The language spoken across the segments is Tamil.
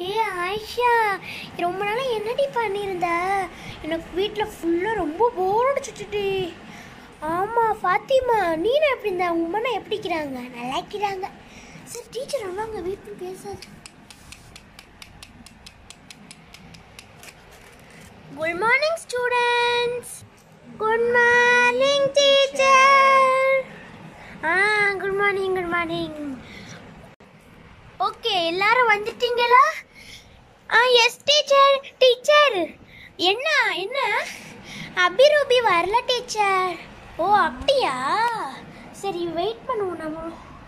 ஏ ஆயிஷா ரொம்ப நாளாக என்னடி பண்ணியிருந்த எனக்கு வீட்டில் ஃபுல்லாக ரொம்ப போர் அடிச்சுட்டுடி ஆமாம் ஃபாத்திமா நீனு எப்படி இருந்த உங்கள் அம்மா எப்படி இருக்கிறாங்க நல்லா இருக்கிறாங்க சார் டீச்சர் வாங்க வீட்டில் பேசாது good morning students good morning teacher ஆ good morning good morning okay எல்லாரும் வந்துட்டீங்களா ஆ எஸ் டீச்சர் டீச்சர் என்ன என்ன அபிரூபி வரல டீச்சர் ஓ அப்படியா சரி வெயிட் பண்ணுவோம் நம்ம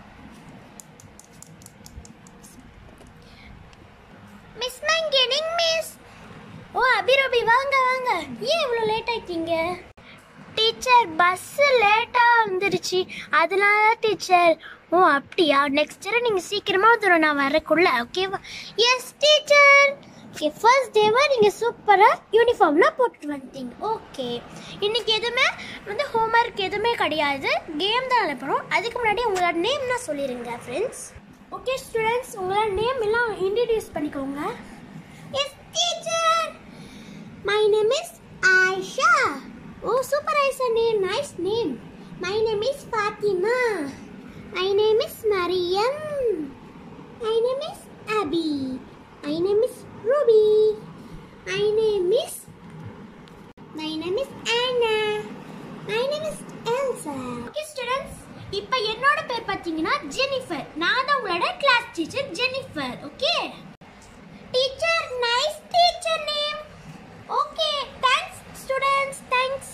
மிஸ் மங்கெனிங் மிஸ் ஓ அபிரூபி வாங்க வாங்க ஏன் இவ்வளோ லேட் ஆயிட்டீங்க டீச்சர் பஸ்ஸு லேட்டாக வந்துருச்சு அதனால டீச்சர் ஓ அப்படியா நெக்ஸ்ட் இயர் நீங்கள் சீக்கிரமாக வந்துடும் நான் வரக்குள்ள ஓகேவா எஸ் டீச்சர் ஓகே ஃபர்ஸ்ட் டேவா நீங்கள் சூப்பராக யூனிஃபார்ம்லாம் போட்டுட்டு வந்துட்டீங்க ஓகே இன்னைக்கு எதுவுமே வந்து ஹோம்ஒர்க் எதுவுமே கிடையாது கேம் தான் அனுப்புகிறோம் அதுக்கு முன்னாடி உங்களோட நேம்னா சொல்லிடுங்க ஃப்ரெண்ட்ஸ் ஓகே ஸ்டூடெண்ட்ஸ் உங்களோட நேம் எல்லாம் இன்ட்ரடியூஸ் பண்ணிக்கோங்க yes teacher My name is Aisha. Oh, super Aisha name. Nice name. My name is Fatima. My name is Mariam. My name is Abby. My name is Ruby. My name is My name is Anna. My name is Elsa. Okay, students. இப்போ என்னோட பேர் பார்த்தீங்கன்னா ஜெனிஃபர் நான் தான் உங்களோட class teacher Jennifer okay teacher nice teacher name okay thanks students thanks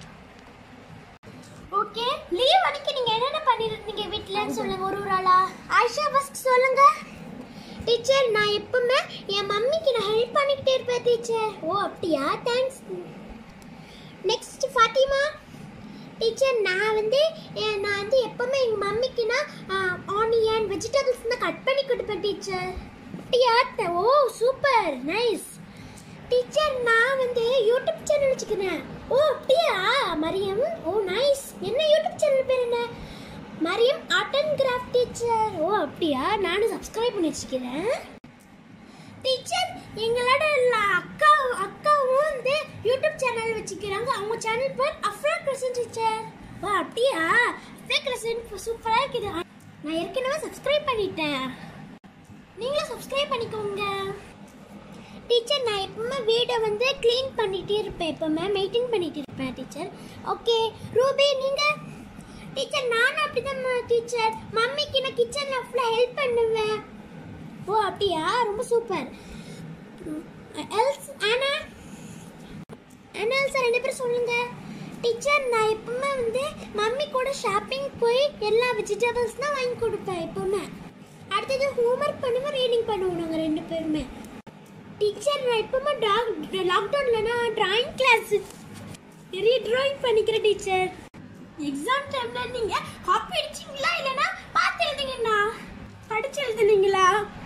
okay leave அன்னைக்கு நீங்க என்னென்ன பண்ணிருந்தீங்க வீட்லன்னு சொல்லுங்க ஒரு ஒரு ஆளா ஆயிஷா ஃபர்ஸ்ட் சொல்லுங்க டீச்சர் நான் எப்பவுமே என் மம்மிக்கு நான் ஹெல்ப் பண்ணிக்கிட்டே இருப்பேன் டீச்சர் ஓ அப்படியா தேங்க்ஸ் நெக்ஸ்ட் ஃபாத்திமா டீச்சர் நான் வந்து eh, நான் வந்து எப்பவுமே எங்கள் மம்மிக்கு நான் ஆனியன் வெஜிடபிள்ஸ் தான் கட் பண்ணி கொடுப்பேன் டீச்சர் அப்படியா த- ஓ சூப்பர் நைஸ் டீச்சர் நான் வந்து யூடியூப் சேனல் வச்சுக்கிறேன் ஓ அப்படியா மரியம் ஓ நைஸ் என்ன யூடியூப் சேனல் பேர் என்ன Mariam art and craft teacher ஓ அப்படியா நானும் சப்ஸ்கிரைப் பண்ணி வச்சுக்கிறேன் டீச்சர் எங்களோட எல்லா அக்கா அக்காவும் வந்து யூடியூப் சேனல் வச்சுக்கிறாங்க அவங்க சேனல் பேர் அஃப்ரா கிரசன் டீச்சர் ஓ அப்படியா அஃப்ரா கிரசன் சூப்பராக இருக்குது நான் ஏற்கனவே சப்ஸ்கிரைப் பண்ணிட்டேன் நீங்களும் சப்ஸ்கிரைப் பண்ணிக்கோங்க டீச்சர் நான் எப்பவுமே வீடை வந்து க்ளீன் பண்ணிட்டே இருப்பேன் எப்பவுமே மெயின்டைன் பண்ணிட்டு இருப்பேன் டீச்சர் ஓகே ரூபி நீங்க டீச்சர் நானும் அப்படிதான் டீச்சர் மம்மிக்கு நான் கிச்சனில் ஃபுல்லாக ஹெல்ப் பண்ணுவேன் ஓ அப்படியா ரொம்ப சூப்பர் எல்ஸ் ஆனா ஆனா எல்சா ரெண்டு பேரும் சொல்லுங்க டீச்சர் நான் எப்பவுமே வந்து மம்மி கூட ஷாப்பிங் போய் எல்லா வெஜிடபிள்ஸ் தான் வாங்கி கொடுப்பேன் எப்பவுமே அடுத்தது ஹோம்ஒர்க் பண்ணுவேன் ரீடிங் பண்ணுவோம் நாங்கள் ரெண்டு பேருமே டீச்சர் நான் எப்பவுமே டாக் லாக்டவுன்லனா டிராயிங் கிளாஸ் நிறைய டிராயிங் பண்ணிக்கிறேன் டீச்சர் எக்ஸாம் டைம்ல நீங்க காப்பி அடிச்சீங்களா இல்லனா பார்த்து எழுதுங்கண்ணா படிச்சு எழுதுனீங்களா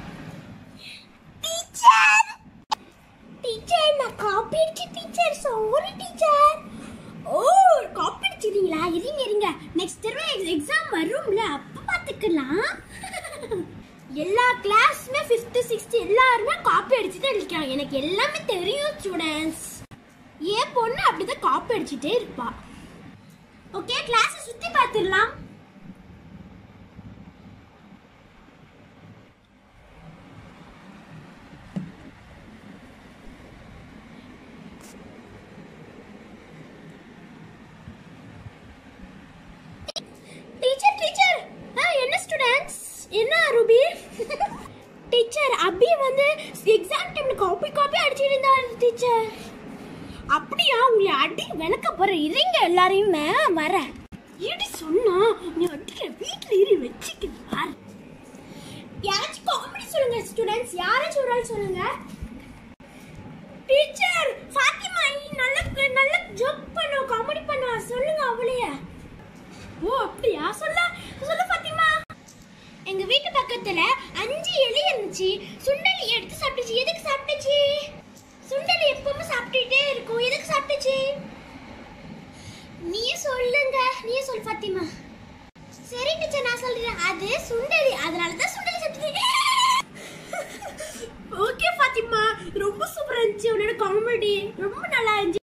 டீச்சர் டீச்சர் நான் காப்பி அடிச்சு டீச்சர் சாரி டீச்சர் ஓ காப்பி அடிச்சிருங்களா இருங்க இருங்க நெக்ஸ்ட் தடவை எக்ஸாம் வரும்ல அப்ப பாத்துக்கலாம் எல்லா கிளாஸ்மே ஃபிஃப்த்து சிக்ஸ்த் எல்லாருமே காப்பி அடிச்சு தான் இருக்காங்க எனக்கு எல்லாமே தெரியும் ஸ்டூடெண்ட்ஸ் ஏன் பொண்ணு அப்படிதான் காப்பி அடிச்சுட்டே இருப்பா ஓகே கிளாஸை சுத்தி பார்த்துடலாம் டீச்சர் டீச்சர் ஆ என்ன ஸ்டூடெண்ட்ஸ் என்ன ரூபி டீச்சர் அபி வந்து எக்ஸாம் டைம்ல காப்பி காப்பி அடிச்சிட்டு இருந்தாரு டீச்சர் அப்படியா உங்களை அடி விளக்க போற இருங்க எல்லாரையுமே வர ஏடி சொன்னா நீ அடிக்கிற வீட்ல இரு வச்சுக்கிறார் யாராச்சும் காமெடி சொல்லுங்க ஸ்டூடெண்ட்ஸ் யாராச்சும் ஒரு ஆள் சொல்லுங்க டீச்சர் ஃபாத்திமா நீ நல்ல நல்ல ஜோக் பண்ண காமெடி பண்ண சொல்லுங்க அவளையே ஓ அப்படியா சொல்ல சொல்ல பாத்திமா எங்க வீட்டு பக்கத்துல அஞ்சு எலி இருந்துச்சு சுண்டலி எடுத்து சாப்பிட்டுச்சு எதுக்கு சாப்பிட்டுச்சு சுண்டலி எப்பவுமே சாப்பிட்டுட்டே இருக்கும் எதுக்கு சாப்பிட்டுச்சு நீ சொல்லுங்க நீ சொல் பாத்திமா சரி டீச்சர் நான் சொல்றேன் அது சுண்டலி அதனால தான் சுண்டலி சாப்பிட்டுச்சு ஓகே காமெடி ரொம்ப நல்லா இருந்துச்சு